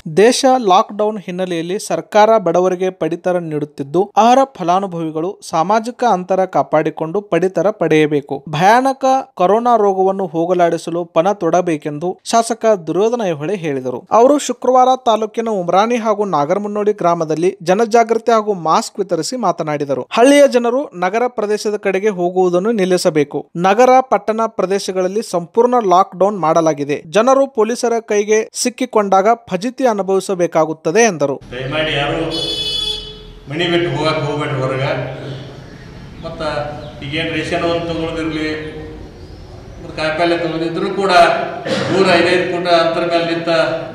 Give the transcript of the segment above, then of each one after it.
ದೇಶ ಲಾಕ್ಡೌನ್ ಹಿನ್ನೆಲೆಯಲ್ಲಿ ಸರ್ಕಾರ ಬಡವರಿಗೆ ಪಡಿತರ ನೀಡುತ್ತಿದ್ದು ಅರ್ಹ ಫಲಾನುಭವಿಗಳು ಸಾಮಾಜಿಕ ಅಂತರ ಕಾಪಾಡಿಕೊಂಡು ಪಡಿತರ ಪಡೆಯಬೇಕು ಭಯಾನಕ ಕೊರೋನಾ ರೋಗವನ್ನು ಹೋಗಲಾಡಿಸಲು ಪಣ ತೊಡಬೇಕೆಂದು ಶಾಸಕ ದುರ್ಯೋಧನ ಐಹೊಳೆ ಹೇಳಿದರು ಅವರು ಶುಕ್ರವಾರ ತಾಲೂಕಿನ ಉಮ್ರಾಣಿ ಹಾಗೂ ನಾಗರಮುನ್ನೋಡಿ ಗ್ರಾಮದಲ್ಲಿ ಜನಜಾಗೃತಿ ಹಾಗೂ ಮಾಸ್ಕ್ ವಿತರಿಸಿ ಮಾತನಾಡಿದರು ಹಳ್ಳಿಯ ಜನರು ನಗರ ಪ್ರದೇಶದ ಕಡೆಗೆ ಹೋಗುವುದನ್ನು ನಿಲ್ಲಿಸಬೇಕು ನಗರ ಪಟ್ಟಣ ಪ್ರದೇಶಗಳಲ್ಲಿ ಸಂಪೂರ್ಣ ಲಾಕ್ ಡೌನ್ ಮಾಡಲಾಗಿದೆ ಜನರು ಪೊಲೀಸರ ಕೈಗೆ ಸಿಕ್ಕಿಕೊಂಡಾಗ ಫಜಿತಿ ಅನುಭವಿಸಬೇಕಾಗುತ್ತದೆ ಎಂದರು ದಯಮಾಡಿ ಯಾರು ಮನೆ ಬಿಟ್ಟು ಹೋಗಕ್ಕೆ ಹೋಗ್ಬೇಡ್ರಿ ಹೊರಗೆ ಮತ್ತು ಈಗೇನು ರೇಷನ್ ಒಂದು ತಗೊಳ್ಳೋದಿರಲಿ ಮತ್ತು ಕಾಯಿಪಲ್ಲೆ ತಗೊಳ್ಳೋದಿದ್ರು ಕೂಡ ದೂರ ಐದೈದು ಫುಟ್ ಅಂತರ ಮೇಲೆ ನಿಂತ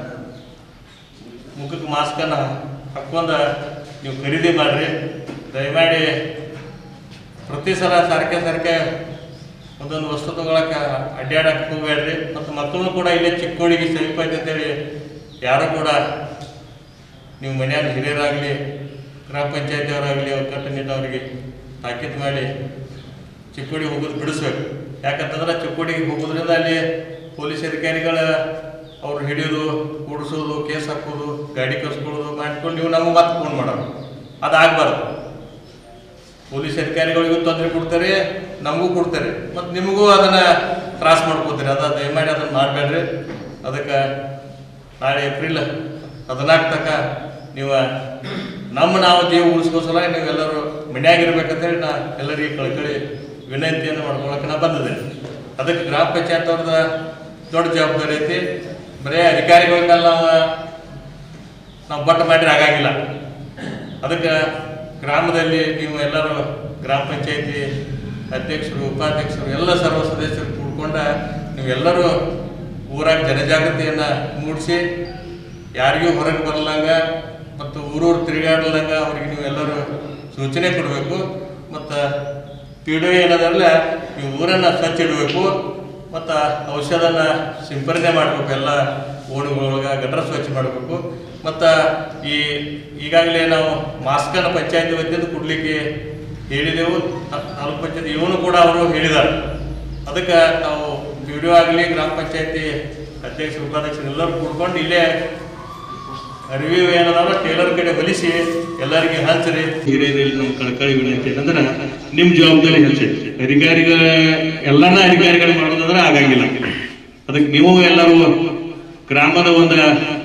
ಮುಖಕ್ಕೆ ಮಾಸ್ಕನ್ನು ಹಾಕ್ಕೊಂಡು ನೀವು ಖರೀದಿ ಮಾಡಿರಿ ದಯಮಾಡಿ ಪ್ರತಿ ಸಲ ಸಾರಿಗೆ ಸಾರಿಗೆ ಒಂದೊಂದು ವಸ್ತು ತಗೊಳಕ್ಕೆ ಅಡ್ಡಾಡಕ್ಕೆ ಹೋಗ್ಬೇಡ್ರಿ ಮತ್ತು ಮಕ್ಕಳು ಕೂಡ ಇಲ್ಲೇ ಚಿಕ್ಕೋಡಿಗೆ ಸಮೀಪ ಐತೆ ಅಂತೇಳಿ ಯಾರು ಕೂಡ ನೀವು ಮನ್ಯಾಗ ಹಿರಿಯರಾಗಲಿ ಗ್ರಾಮ ಪಂಚಾಯತಿಯವರಾಗಲಿ ಅವ್ರ ಕಟ್ಟುನಿಟ್ಟವರಿಗೆ ತಾಕೀತು ಮಾಡಿ ಚಿಕ್ಕೋಡಿ ಹೋಗೋದು ಬಿಡಿಸ್ಬೇಕು ಯಾಕಂತಂದ್ರೆ ಚಿಕ್ಕೋಡಿಗೆ ಹೋಗೋದ್ರಿಂದ ಅಲ್ಲಿ ಪೊಲೀಸ್ ಅಧಿಕಾರಿಗಳ ಅವ್ರು ಹಿಡಿಯೋದು ಕೂಡಿಸೋದು ಕೇಸ್ ಹಾಕೋದು ಗಾಡಿ ಕಳ್ಸ್ಕೊಳ್ಳೋದು ಮಾಡ್ಕೊಂಡು ನೀವು ನಮಗೆ ಮತ್ತೆ ಫೋನ್ ಮಾಡೋದು ಅದಾಗಬಾರ್ದು ಪೊಲೀಸ್ ಅಧಿಕಾರಿಗಳಿಗೂ ತೊಂದರೆ ಕೊಡ್ತಾರೆ ನಮಗೂ ಕೊಡ್ತಾರೆ ಮತ್ತು ನಿಮಗೂ ಅದನ್ನು ತ್ರಾಸ ಮಾಡ್ಕೋತೀರಿ ಅದ ದಯಮಾಡಿ ಅದನ್ನು ಮಾಡಬೇಡ್ರಿ ಅದಕ್ಕೆ ನಾಳೆ ಏಪ್ರಿಲ್ ಹದಿನಾಲ್ಕು ತನಕ ನೀವು ನಮ್ಮ ನಾವು ಜೀವ ಉಳಿಸ್ಕೋ ಸಲ ನೀವೆಲ್ಲರೂ ಮನ್ಯಾಗಿರ್ಬೇಕಂತೇಳಿ ನಾ ಎಲ್ಲರಿಗೆ ಕಳ್ಕಳಿ ವಿನಂತಿಯನ್ನು ಮಾಡ್ಕೊಳಕ್ಕೆ ನಾ ಬಂದಿದ್ದೆ ಅದಕ್ಕೆ ಗ್ರಾಮ ಪಂಚಾಯತ್ ಅವ್ರದ್ದು ದೊಡ್ಡ ಜವಾಬ್ದಾರಿ ಐತಿ ಬರೀ ಅಧಿಕಾರಿಗಳಿಗೆಲ್ಲ ನಾವು ನಾವು ಬಟ್ಟ ಮಾಡಿದ್ರೆ ಆಗಾಗಿಲ್ಲ ಅದಕ್ಕೆ ಗ್ರಾಮದಲ್ಲಿ ನೀವು ಎಲ್ಲರೂ ಗ್ರಾಮ ಪಂಚಾಯತಿ ಅಧ್ಯಕ್ಷರು ಉಪಾಧ್ಯಕ್ಷರು ಎಲ್ಲ ಸರ್ವ ಸದಸ್ಯರು ಕೂಡ್ಕೊಂಡ ನೀವೆಲ್ಲರೂ ಊರಾಗ ಜನಜಾಗೃತಿಯನ್ನು ಮೂಡಿಸಿ ಯಾರಿಗೂ ಹೊರಗೆ ಬರಲಂಗ ಮತ್ತು ಊರೂರು ತಿರುಗಾಡಲಂಗ ಅವ್ರಿಗೆ ನೀವು ಎಲ್ಲರೂ ಸೂಚನೆ ಕೊಡಬೇಕು ಮತ್ತು ಪಿ ಡಿ ಏನದಲ್ಲ ನೀವು ಊರನ್ನು ಸ್ವಚ್ಛ ಇಡಬೇಕು ಮತ್ತು ಔಷಧನ ಸಿಂಪರಣೆ ಮಾಡಬೇಕು ಎಲ್ಲ ಓಣುಗಳೊಳಗೆ ಗಟರ ಸ್ವಚ್ಛ ಮಾಡಬೇಕು ಮತ್ತು ಈ ಈಗಾಗಲೇ ನಾವು ಮಾಸ್ಕನ್ನು ಪಂಚಾಯತಿ ವತಿಯಿಂದ ಕೊಡಲಿಕ್ಕೆ ಹೇಳಿದೆವು ತಾ- ತಾಲೂಕು ಪಂಚಾಯತಿ ಇವನು ಕೂಡ ಅವರು ಹೇಳಿದ್ದಾರೆ ಅದಕ್ಕೆ ನಾವು ಪಿ ಡಿ ಆಗಲಿ ಗ್ರಾಮ ಪಂಚಾಯತಿ ಅಧ್ಯಕ್ಷರು ಉಪಾಧ್ಯಕ್ಷರು ಎಲ್ಲರೂ ಕೂಡ್ಕೊಂಡು ಇಲ್ಲೇ ಅರಿವಿ ಏನದಾವ ಟೇಲರ್ ಕಡೆ ಹೊಲಿಸಿ ಎಲ್ಲರಿಗೆ ಹಂಚ್ರಿ ಹಿರಿಯರಲ್ಲಿ ನಮ್ಮ ಕಳಕಳಿ ವಿನಂತಿ ಏನಂದ್ರೆ ನಿಮ್ಮ ಜವಾಬ್ದಾರಿ ಹಂಚಿ ಅಧಿಕಾರಿಗಳ ಎಲ್ಲಾನ ಅಧಿಕಾರಿಗಳು ಮಾಡೋದಂದ್ರೆ ಆಗಂಗಿಲ್ಲ ಅದಕ್ಕೆ ನೀವು ಎಲ್ಲರೂ ಗ್ರಾಮದ ಒಂದು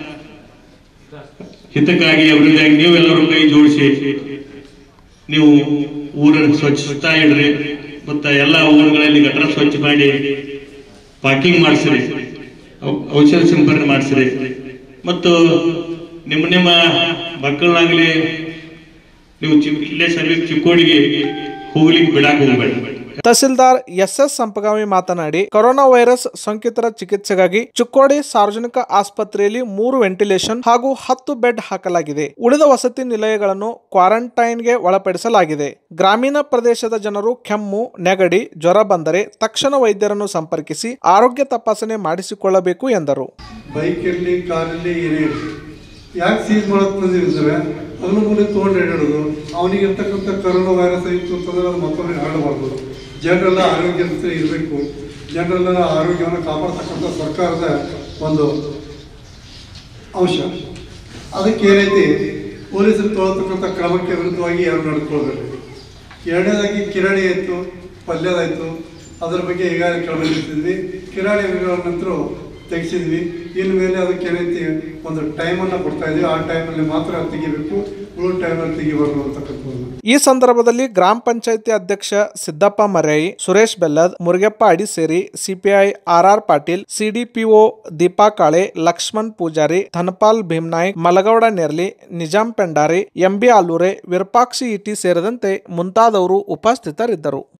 ಹಿತಕ್ಕಾಗಿ ಅಭಿವೃದ್ಧಿಯಾಗಿ ನೀವೆಲ್ಲರೂ ಕೈ ಜೋಡಿಸಿ ನೀವು ಊರನ್ನು ಸ್ವಚ್ಛತಾ ಇಡ್ರಿ ಮತ್ತು ಎಲ್ಲ ಊರುಗಳಲ್ಲಿ ಗಟರ ಸ್ವಚ್ಛ ಮಾಡಿ ಪಾರ್ಕಿಂಗ್ ಮಾಡಿಸ್ರಿ ಔ- ಔಷಧ ಸಿಂಪರಣೆ ಮಾಡಿಸ್ರಿ ಮತ್ತು ನಿಮ್ಮ ನಿಮ್ಮ ಮಕ್ಕಳನ್ನಾಗಲಿ ನೀವು ಚಿ- ಇಲ್ಲೇ ಸರ್ವಿಸ್ ಚಿಕ್ಕೋಡಿಗೆ ಹೋಗ್ಲಿಕ್ಕೆ ಬಿಡಾಕ್ ಹೋಗ್ಬೇಡಿ ತಹಸೀಲ್ದಾರ್ ಎಸ್ ಎಸ್ ಸಂಪಗಾಮಿ ಮಾತನಾಡಿ ಕೊರೋನಾ ವೈರಸ್ ಸೋಂಕಿತರ ಚಿಕಿತ್ಸೆಗಾಗಿ ಚಿಕ್ಕೋಡಿ ಸಾರ್ವಜನಿಕ ಆಸ್ಪತ್ರೆಯಲ್ಲಿ ಮೂರು ವೆಂಟಿಲೇಷನ್ ಹಾಗೂ ಹತ್ತು ಬೆಡ್ ಹಾಕಲಾಗಿದೆ ಉಳಿದ ವಸತಿ ನಿಲಯಗಳನ್ನು ಕ್ವಾರಂಟೈನ್ಗೆ ಒಳಪಡಿಸಲಾಗಿದೆ ಗ್ರಾಮೀಣ ಪ್ರದೇಶದ ಜನರು ಕೆಮ್ಮು ನೆಗಡಿ ಜ್ವರ ಬಂದರೆ ತಕ್ಷಣ ವೈದ್ಯರನ್ನು ಸಂಪರ್ಕಿಸಿ ಆರೋಗ್ಯ ತಪಾಸಣೆ ಮಾಡಿಸಿಕೊಳ್ಳಬೇಕು ಎಂದರು ಬೈಕ್ ಇರಲಿ ಕಾರ್ ಇರಲಿ ಏನೇ ಇರಲಿ ಯಾಕೆ ಸೀಸ್ ಮಾಡಕ್ ಬಂದಿರ್ತಾರೆ ಅದನ್ನು ಮುಂದೆ ತೊಗೊಂಡು ಇಡೋದು ಅವನಿಗೆ ಇರ್ತಕ್ಕಂಥ ಕರೋನಾ ವೈರಸ್ ಇತ್ತು ಅಂತಂದ್ರೆ ಅದು ಮತ್ತೊಬ್ಬರಿಗೆ ಹರಡಬಾರ್ದು ಜನರೆಲ್ಲ ಆರೋಗ್ಯದಿಂದ ಇರಬೇಕು ಜನರೆಲ್ಲ ಆರೋಗ್ಯವನ್ನು ಕಾಪಾಡ್ತಕ್ಕಂಥ ಸರ್ಕಾರದ ಒಂದು ಅಂಶ ಅದಕ್ಕೆ ಏನೈತಿ ಪೊಲೀಸರು ತೊಗೊಳ್ತಕ್ಕಂಥ ಕ್ರಮಕ್ಕೆ ವಿರುದ್ಧವಾಗಿ ಯಾರು ನಡ್ಕೊಳ್ಬೇಕು ಎರಡನೇದಾಗಿ ಕಿರಾಣಿ ಆಯಿತು ಪಲ್ಯದಾಯಿತು ಅದ್ರ ಬಗ್ಗೆ ಈಗಾಗಲೇ ಕ್ರಮ ನಡೆಸಿದ್ವಿ ಕಿರಾಣಿ ನಂತರ ತೆಗೆಸಿದ್ವಿ ಇನ್ನು ಮೇಲೆ ಅದಕ್ಕೆ ಏನೈತಿ ಒಂದು ಟೈಮನ್ನು ಕೊಡ್ತಾ ಇದ್ವಿ ಆ ಟೈಮಲ್ಲಿ ಮಾತ್ರ ತೆಗಿಬೇಕು ಉಳಿದ ಟೈಮಲ್ಲಿ ತೆಗಿಬಾರ್ದು ಅಂತಕ್ಕಂಥದ್ದು ಈ ಸಂದರ್ಭದಲ್ಲಿ ಗ್ರಾಮ ಪಂಚಾಯಿತಿ ಅಧ್ಯಕ್ಷ Siddappa Maryai Suresh Bellad Murugappa Adiseri CPI RR Patil CDPO Deepa Kale Laxman Pujari Dhanpal Bhimnaik Malagouda Nerli Nizam Pendari MB Alure Virupakshi ET ಸೇರಿದಂತೆ ಮುಂತಾದವರು ಉಪಸ್ಥಿತರಿದ್ದರು